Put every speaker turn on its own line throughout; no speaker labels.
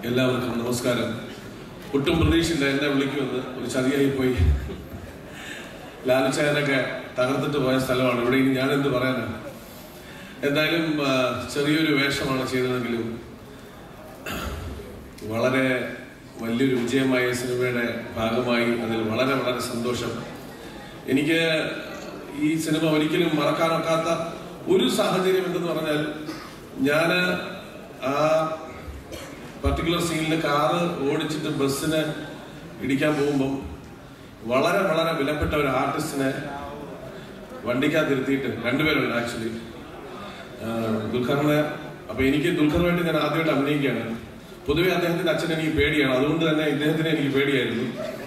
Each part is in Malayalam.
എല്ലാവർക്കും നമസ്കാരം ഒട്ടും പ്രതീക്ഷയില്ല എന്നെ വിളിക്കുമെന്ന് ഒരു ചതിയായി പോയി ലാലിച്ചായനൊക്കെ തകർത്തിട്ട് പോയ സ്ഥലമാണ് ഇവിടെ ഇനി ഞാൻ എന്ത് പറയാനാണ് എന്തായാലും ആ, ചെറിയൊരു വേഷമാണ് ചെയ്തതെങ്കിലും വളരെ വലിയൊരു വിജയമായ ഈ സിനിമയുടെ ഭാഗമായി അതിൽ വളരെ വളരെ സന്തോഷം എനിക്ക് ഈ സിനിമ ഒരിക്കലും മറക്കാനൊക്കാത്ത ഒരു സാഹചര്യം എന്തെന്ന് പറഞ്ഞാൽ ഞാൻ ആ പർട്ടിക്കുലർ സീനിൽ കാറ് ഓടിച്ചിട്ട് ബസ്സിന് ഇടിക്കാൻ പോകുമ്പം വളരെ വളരെ വിലപ്പെട്ട ഒരു ആർട്ടിസ്റ്റിനെ വണ്ടിക്കകത്തിരുത്തിയിട്ട് രണ്ടുപേരുണ്ട് ആക്ച്വലി ദുൽഖറിനെ അപ്പൊ എനിക്ക് ദുൽഖറുമായിട്ട് ഞാൻ ആദ്യമായിട്ട് അഭിനയിക്കുകയാണ് പൊതുവെ അദ്ദേഹത്തിന്റെ അച്ഛൻ എനിക്ക് പേടിയാണ് അതുകൊണ്ട് തന്നെ ഇദ്ദേഹത്തിനെ എനിക്ക് പേടിയായിരുന്നു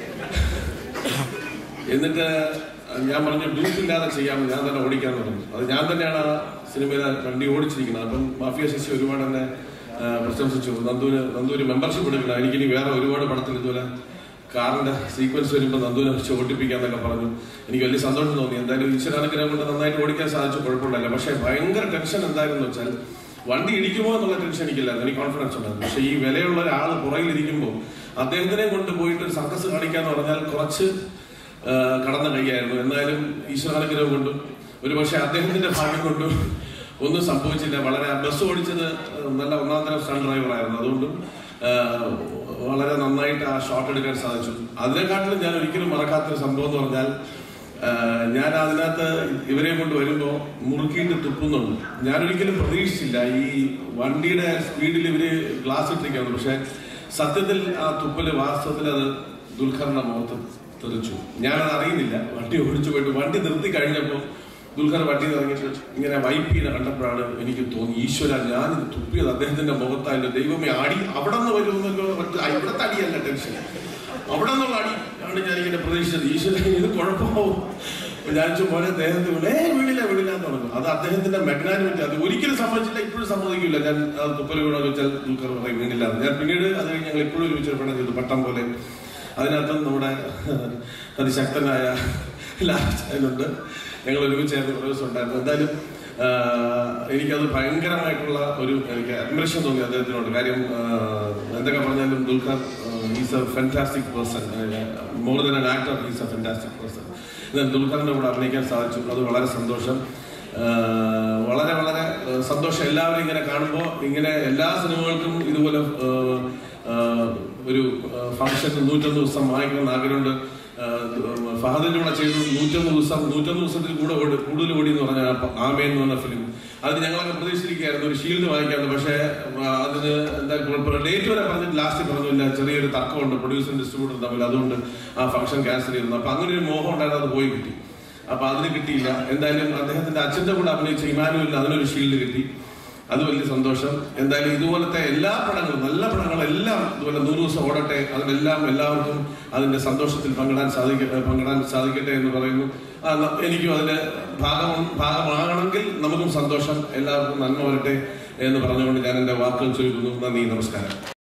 എന്നിട്ട് ഞാൻ പറഞ്ഞു ഡ്യൂപ്പില്ലാതെ ചെയ്യാം ഞാൻ തന്നെ ഓടിക്കാന്ന് പറഞ്ഞു അത് ഞാൻ തന്നെയാണ് ആ സിനിമയിൽ വണ്ടി ഓടിച്ചിരിക്കുന്നത് അപ്പം മാഫിയ ശശി ഒരുപാട് എന്നെ ആ, പ്രശംസിച്ചു നന്ദുവിന് നന്ദുവിന് മെമ്പർഷിപ്പ് എടുക്കണം എനിക്കിനി വേറെ ഒരുപാട് പടത്തിൽ ഇതുപോലെ കാറിന്റെ സീക്വൻസ് വരുമ്പോൾ നന്ദുവിനെ വെച്ച് ഓടിപ്പിക്കാന്നൊക്കെ പറഞ്ഞു എനിക്ക് വലിയ സന്തോഷം തോന്നി എന്തായാലും ഈശ്വരാനുഗ്രഹം കൊണ്ട് നന്നായിട്ട് ഓടിക്കാൻ സാധിച്ചു കുഴപ്പമില്ല പക്ഷേ ഭയങ്കര ടെൻഷൻ എന്തായിരുന്നു വെച്ചാൽ വണ്ടി ഇടിക്കുമോ എന്നുള്ള ടെൻഷൻ എനിക്കില്ലായിരുന്നു എനിക്ക് കോൺഫിഡൻസ് ഉണ്ടായിരുന്നു പക്ഷേ ഈ വിലയുള്ള ഒരാൾ പുറകിലിരിക്കുമ്പോൾ അദ്ദേഹത്തിനെ കൊണ്ട് പോയിട്ട് ഒരു സർക്കസ് കാണിക്കാന്ന് പറഞ്ഞാൽ കുറച്ച് ആ, കടന്ന കൈയായിരുന്നു എന്നാലും ഈശ്വരാനുഗ്രഹം കൊണ്ടും ഒരു പക്ഷേ അദ്ദേഹത്തിന്റെ ഭാഗ്യം കൊണ്ടും ഒന്നും സംഭവിച്ചില്ല വളരെ ബസ് ഓടിച്ചത് നല്ല ഒന്നാം തരം സ്റ്റൺ ഡ്രൈവർ ആയിരുന്നു അതുകൊണ്ടും ആ, വളരെ നന്നായിട്ട് ആ ഷോട്ട് എടുക്കാൻ സാധിച്ചു അതിനെക്കാട്ടിലും ഞാൻ ഒരിക്കലും മറക്കാത്തൊരു സംഭവം എന്ന് പറഞ്ഞാൽ ആ, ഞാൻ അതിനകത്ത് ഇവരെ കൊണ്ട് വരുമ്പോൾ മുറുക്കിയിട്ട് തുപ്പുന്നുണ്ട് ഞാൻ ഒരിക്കലും പ്രതീക്ഷിച്ചില്ല ഈ വണ്ടിയുടെ സ്പീഡിൽ ഇവര് ഗ്ലാസ് ഇട്ടിരിക്കുകയാണ് പക്ഷെ സത്യത്തിൽ ആ തുപ്പല് വാസ്തവത്തിൽ അത് ദുൽഖറിന്റെ മുഖത്ത് തെറിച്ചു ഞാനത് അറിയുന്നില്ല വണ്ടി ഓടിച്ചു പോയിട്ട് വണ്ടി നിർത്തി കഴിഞ്ഞപ്പോൾ ദുൽഖർ വണ്ടി ഇറങ്ങിയിട്ട് ഇങ്ങനെ വൈപ്പ് ചെയ്ത് കണ്ടപ്പോഴാണ് എനിക്ക് തോന്നി ഈശ്വര ഞാൻ ഇത് തുപ്പിയത് അദ്ദേഹത്തിന്റെ മുഖത്തായിട്ട് ദൈവമേ അടി അവിടെ നിന്ന് വരുമെന്നല്ലോ മറ്റ് ഇവിടുത്തെ അടിയല്ല ടെൻഷൻ അവിടെ നിന്നുള്ള അടി ആണ് ഞാൻ ഇങ്ങനെ പ്രതീക്ഷിച്ചത് ഈശ്വര ഇത് കുഴപ്പമാവും അപ്പൊ ഞാൻ പോലെ അദ്ദേഹത്തെ വിളേ വീണില്ല വീണില്ല എന്ന് പറഞ്ഞു അത് അദ്ദേഹത്തിന്റെ മെഗ്നാനിമിറ്റി അത് ഒരിക്കലും സമ്മതിച്ചില്ല ഇപ്പോഴും സമ്മതിക്കില്ല ഞാൻ അത് തുപ്പൽ വീണോ വെച്ചാൽ ദുൽഖർ പറയും വീണില്ല എന്ന്. ഞാൻ പിന്നീട് അത് കഴിഞ്ഞ് ഞങ്ങൾ ഇപ്പോഴും ഒരുമിച്ച് പണം ചെയ്തു പട്ടം പോലെ അതിനകത്തും നമ്മുടെ അതിശക്തനായ ലാലുണ്ട് ഞങ്ങൾ ഒരുമിച്ചായിരുന്നു ഒരു ദിവസം ഉണ്ടായിരുന്നു എന്തായാലും ആ, എനിക്കത് ഭയങ്കരമായിട്ടുള്ള ഒരു എനിക്ക് അഡ്മിറേഷൻ തോന്നി അദ്ദേഹത്തിനോട് കാര്യം ആ, എന്തൊക്കെ പറഞ്ഞാലും Dulquer is a fantastic person more than an actor is a fantastic person എന്നാൽ ദുൽഖറിന്റെ കൂടെ അഭിനയിക്കാൻ സാധിച്ചു അത് വളരെ സന്തോഷം ആ, വളരെ വളരെ ആ, സന്തോഷം എല്ലാവരും ഇങ്ങനെ കാണുമ്പോൾ ഇങ്ങനെ എല്ലാ സിനിമകൾക്കും ഇതുപോലെ ആ, ആ, ഒരു ഫംഗ്ഷൻ നൂറ്റൊന്ന് ദിവസം വാങ്ങിക്കണമെന്ന് ആഗ്രഹമുണ്ട് ആ, ഫഹദിന്റെ കൂടെ ചെയ്തു നൂറ്റൊന്ന് ദിവസം നൂറ്റൊന്ന് ദിവസത്തിൽ കൂടെ ഓടി കൂടുതൽ ഓടി എന്ന് പറഞ്ഞ ആമേ എന്ന് പറഞ്ഞ ഫിലിം അത് ഞങ്ങളൊക്കെ പ്രതീക്ഷിച്ചിരിക്കുകയായിരുന്നു ഒരു ഷീൽഡ് വാങ്ങിക്കാന്ന് പക്ഷേ ആ, അതിന് എന്താ ഡേറ്റ് വരെ പറഞ്ഞിട്ട് ലാസ്റ്റ് പറഞ്ഞില്ല ചെറിയൊരു തർക്കമുണ്ട് പ്രൊഡ്യൂസറും ഡിസ്ട്രിബ്യൂട്ടറും തമ്മിൽ അതുകൊണ്ട് ആ ഫംഗ്ഷൻ ക്യാൻസൽ ചെയ്യുന്നു അപ്പൊ അങ്ങനെ ഒരു മോഹം ഉണ്ടായിരുന്നു അത് പോയി കിട്ടി അപ്പൊ അതിന് കിട്ടിയില്ല എന്തായാലും അദ്ദേഹത്തിന്റെ അച്ഛന്റെ കൂടെ അഭിനയിച്ച ഇമാനുവലിന് അതിനൊരു ഷീൽഡ് കിട്ടി അത് വലിയ സന്തോഷം എന്തായാലും ഇതുപോലത്തെ എല്ലാ പടങ്ങളും നല്ല പടങ്ങളെല്ലാം ഇതുപോലെ നൂറ് ദിവസം ഓടട്ടെ അതിനെല്ലാം എല്ലാവർക്കും അതിന്റെ സന്തോഷത്തിൽ പങ്കിടാൻ സാധിക്കട്ടെ പങ്കിടാൻ സാധിക്കട്ടെ എന്ന് പറയുന്നു ആ, ന- എനിക്കും അതിന് ഭാഗം ഭാഗമാകണമെങ്കിൽ നമുക്കും സന്തോഷം എല്ലാവർക്കും നന്മ വരട്ടെ എന്ന് പറഞ്ഞുകൊണ്ട് ഞാൻ എന്റെ വാക്കുകൾ ചുരുക്കുന്നു നന്ദി നമസ്കാരം